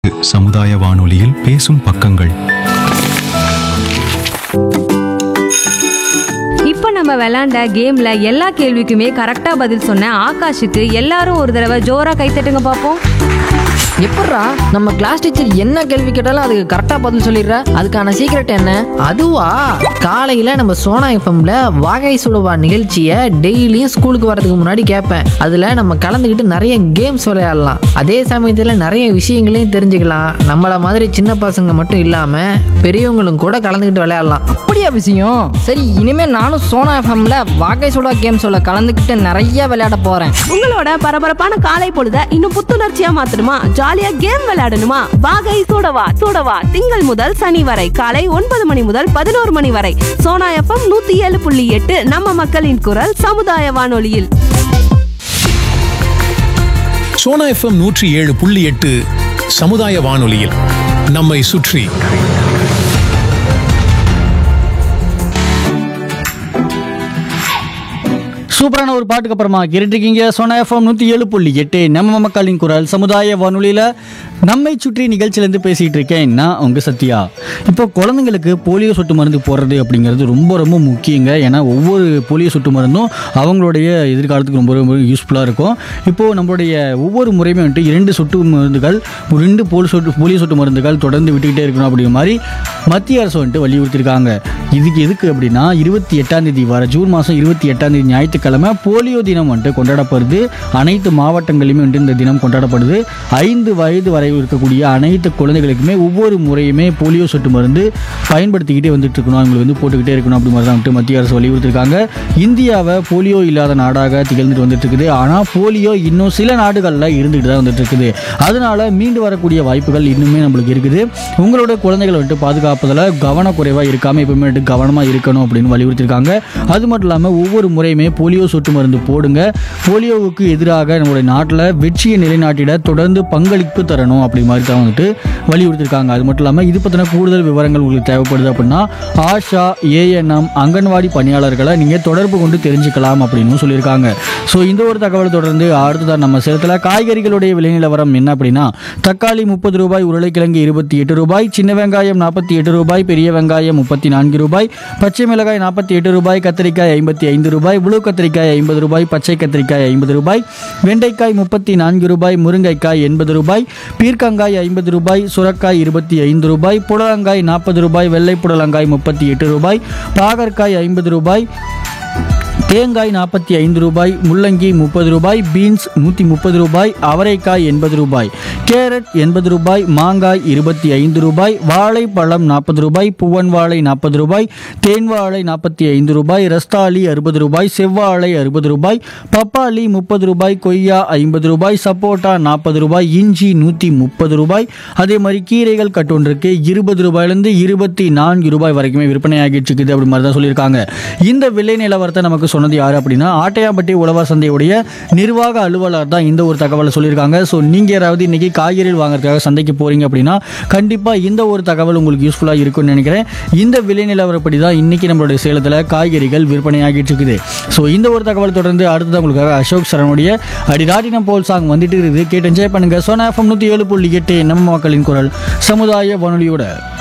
சமுதாய வானொலியில் பேசும் பக்கங்கள் இப்போ நம்ம விளையாண்ட கேம்ல எல்லா கேள்விக்குமே கரெக்டா பதில் சொன்ன ஆகாஷுக்கு எல்லாரும் ஒரு தடவை ஜோரா கைத்தட்டுங்க பார்ப்போம் எப்பட்றா நம்ம கிளாஸ் டீச்சர் என்ன கேள்வி கேட்டாலும் அதுக்கு கரெக்டா பதில் சொல்லிடுற அதுக்கான சீக்ரெட் என்ன அதுவா காலையில நம்ம சோனா எஃப்எம்ல வாகை சுடுவா நிகழ்ச்சியை டெய்லியும் ஸ்கூலுக்கு வரதுக்கு முன்னாடி கேட்பேன் அதுல நம்ம கலந்துக்கிட்டு நிறைய கேம்ஸ் விளையாடலாம் அதே சமயத்துல நிறைய விஷயங்களையும் தெரிஞ்சுக்கலாம் நம்மள மாதிரி சின்ன பசங்க மட்டும் இல்லாம பெரியவங்களும் கூட கலந்துக்கிட்டு விளையாடலாம் அப்படியா விஷயம் சரி இனிமே நானும் சோனா எஃப்எம்ல வாகை சுடா கேம்ஸோட கலந்துக்கிட்டு நிறைய விளையாட போறேன் உங்களோட பரபரப்பான காலை பொழுத இன்னும் புத்துணர்ச்சியா மாத்தணுமா ஜாலியா கேம் விளையாடணுமா வாகை சூடவா சூடவா திங்கள் முதல் சனி வரை காலை ஒன்பது மணி முதல் பதினோரு மணி வரை சோனா எஃப்எம் நூத்தி ஏழு புள்ளி எட்டு நம்ம மக்களின் குரல் சமுதாய வானொலியில் சோனா எஃப்எம் நூற்றி ஏழு புள்ளி எட்டு சமுதாய வானொலியில் நம்மை சுற்றி சூப்பரான ஒரு பாட்டுக்கு அப்புறமா கேட்டுருக்கீங்க சோனா எஃப்எம் நூற்றி ஏழு புள்ளி எட்டு நம்ம மக்களின் குரல் சமுதாய வானொலியில் நம்மை சுற்றி நிகழ்ச்சியிலேருந்து பேசிகிட்டு இருக்கேன் நான் உங்கள் சத்யா இப்போ குழந்தைங்களுக்கு போலியோ சொட்டு மருந்து போடுறது அப்படிங்கிறது ரொம்ப ரொம்ப முக்கியங்க ஏன்னா ஒவ்வொரு போலியோ சொட்டு மருந்தும் அவங்களுடைய எதிர்காலத்துக்கு ரொம்ப ரொம்ப யூஸ்ஃபுல்லாக இருக்கும் இப்போது நம்மளுடைய ஒவ்வொரு முறையுமே வந்துட்டு இரண்டு சொட்டு மருந்துகள் ரெண்டு போலி சொட்டு போலியோ சொட்டு மருந்துகள் தொடர்ந்து விட்டுக்கிட்டே இருக்கணும் அப்படிங்கிற மாதிரி மத்திய அரசு வந்துட்டு வலியுறுத்தியிருக்காங்க இதுக்கு எதுக்கு அப்படின்னா இருபத்தி எட்டாம் தேதி வர ஜூன் மாதம் இருபத்தி எட்டாம் தேதி ஞாயிற்றுக்கிழமை போலியோ தினம் வந்துட்டு கொண்டாடப்படுது அனைத்து மாவட்டங்களிலுமே வந்துட்டு இந்த தினம் கொண்டாடப்படுது ஐந்து வயது வரை இருக்கக்கூடிய அனைத்து குழந்தைகளுக்குமே ஒவ்வொரு முறையுமே போலியோ சொட்டு மருந்து பயன்படுத்திக்கிட்டே வந்துட்டு இருக்கணும் அவங்களுக்கு வந்து போட்டுக்கிட்டே இருக்கணும் அப்படி மாதிரி தான் வந்துட்டு மத்திய அரசு வலியுறுத்திருக்காங்க இந்தியாவை போலியோ இல்லாத நாடாக திகழ்ந்துட்டு வந்துட்டு இருக்குது ஆனால் போலியோ இன்னும் சில நாடுகளில் இருந்துகிட்டு தான் வந்துட்டு இருக்குது அதனால மீண்டு வரக்கூடிய வாய்ப்புகள் இன்னுமே நம்மளுக்கு இருக்குது உங்களோட குழந்தைகளை வந்துட்டு பாதுகாப்பதில் கவனக்குறைவாக இருக்காமல் எப்பவுமே வந்துட்டு கவனமாக இருக்கணும் அப்படின்னு வலியுறுத்திருக்காங்க அது மட்டும் இல்லாமல் ஒவ்வொரு முறையுமே போலியோ சொட்டு மருந்து போடுங்க போலியோவுக்கு எதிராக நம்மளுடைய நாட்டில் வெற்றியை நிலைநாட்டிட தொடர்ந்து பங்களிப்பு தரணும் அப்படி மாதிரி தான் வந்துட்டு வலியுறுத்திருக்காங்க அது மட்டும் இல்லாமல் இது பற்றின கூடுதல் விவரங்கள் உங்களுக்கு தேவைப்படுது அப்படின்னா ஆஷா ஏஎன்எம் அங்கன்வாடி பணியாளர்களை நீங்கள் தொடர்பு கொண்டு தெரிஞ்சுக்கலாம் அப்படின்னு சொல்லியிருக்காங்க ஸோ இந்த ஒரு தகவல் தொடர்ந்து அடுத்ததான் நம்ம சேலத்தில் காய்கறிகளுடைய விலை நிலவரம் என்ன அப்படின்னா தக்காளி முப்பது ரூபாய் உருளைக்கிழங்கு இருபத்தி எட்டு ரூபாய் சின்ன வெங்காயம் நாற்பத்தி எட்டு ரூபாய் பெரிய வெங்காயம் முப்பத்தி நான்கு ரூபாய் பச்சை மிளகாய் நாற்பத்தி எட்டு ரூபாய் கத்திரிக்காய் ஐம்பத்தி ஐந்து ரூபாய் ப்ளூ கத்திரிக்காய் ஐம்பது ரூபாய் பச்சை கத்திரிக்காய் ஐம்பது ரூபாய் வெண்டைக்காய் முப்பத்தி நான்கு ரூபாய் முருங்கைக்காய் எண்பது ரூபாய் பீர்க்கங்காய் ஐம்பது ரூபாய் சுரக்காய் இருபத்தி ஐந்து ரூபாய் புடலங்காய் நாற்பது ரூபாய் வெள்ளை புடலங்காய் முப்பத்தி எட்டு ரூபாய் பாகற்காய் ஐம்பது ரூபாய் தேங்காய் நாற்பத்தி ஐந்து ரூபாய் முள்ளங்கி முப்பது ரூபாய் பீன்ஸ் நூற்றி முப்பது ரூபாய் அவரைக்காய் எண்பது ரூபாய் கேரட் எண்பது ரூபாய் மாங்காய் இருபத்தி ஐந்து ரூபாய் வாழைப்பழம் நாற்பது ரூபாய் புவன் வாழை நாற்பது ரூபாய் தேன் வாழை நாற்பத்தி ஐந்து ரூபாய் ரஸ்தாளி அறுபது ரூபாய் செவ்வாழை அறுபது ரூபாய் பப்பாளி முப்பது ரூபாய் கொய்யா ஐம்பது ரூபாய் சப்போட்டா நாற்பது ரூபாய் இஞ்சி நூற்றி முப்பது ரூபாய் அதே மாதிரி கீரைகள் கட்டொன்றுக்கு இருபது ரூபாயிலேருந்து இருபத்தி நான்கு ரூபாய் வரைக்குமே விற்பனை ஆகிட்டு இருக்குது அப்படி மாதிரி தான் சொல்லியிருக்காங்க இந்த விலை நிலவரத்தை நமக்கு சொன்னது யார் அப்படின்னா ஆட்டையாம்பட்டி உழவர் சந்தையுடைய நிர்வாக அலுவலர் தான் இந்த ஒரு தகவலை சொல்லியிருக்காங்க ஸோ நீங்கள் யாராவது இன்னைக்கு காய்கறிகள் வாங்குறதுக்காக சந்தைக்கு போறீங்க அப்படின்னா கண்டிப்பாக இந்த ஒரு தகவல் உங்களுக்கு யூஸ்ஃபுல்லாக இருக்கும்னு நினைக்கிறேன் இந்த விலை நிலவரப்படி தான் இன்னைக்கு நம்மளுடைய சேலத்தில் காய்கறிகள் விற்பனை ஆகிட்டு இருக்குது ஸோ இந்த ஒரு தகவல் தொடர்ந்து அடுத்தது உங்களுக்காக அசோக் சரணுடைய அடிராட்டினம் போல் சாங் வந்துட்டு இருக்குது கேட்டு என்ஜாய் பண்ணுங்க சோனா எஃப்எம் நூற்றி ஏழு புள்ளி எட்டு நம்ம மக்களின் குரல் சமுதாய வானொலியோட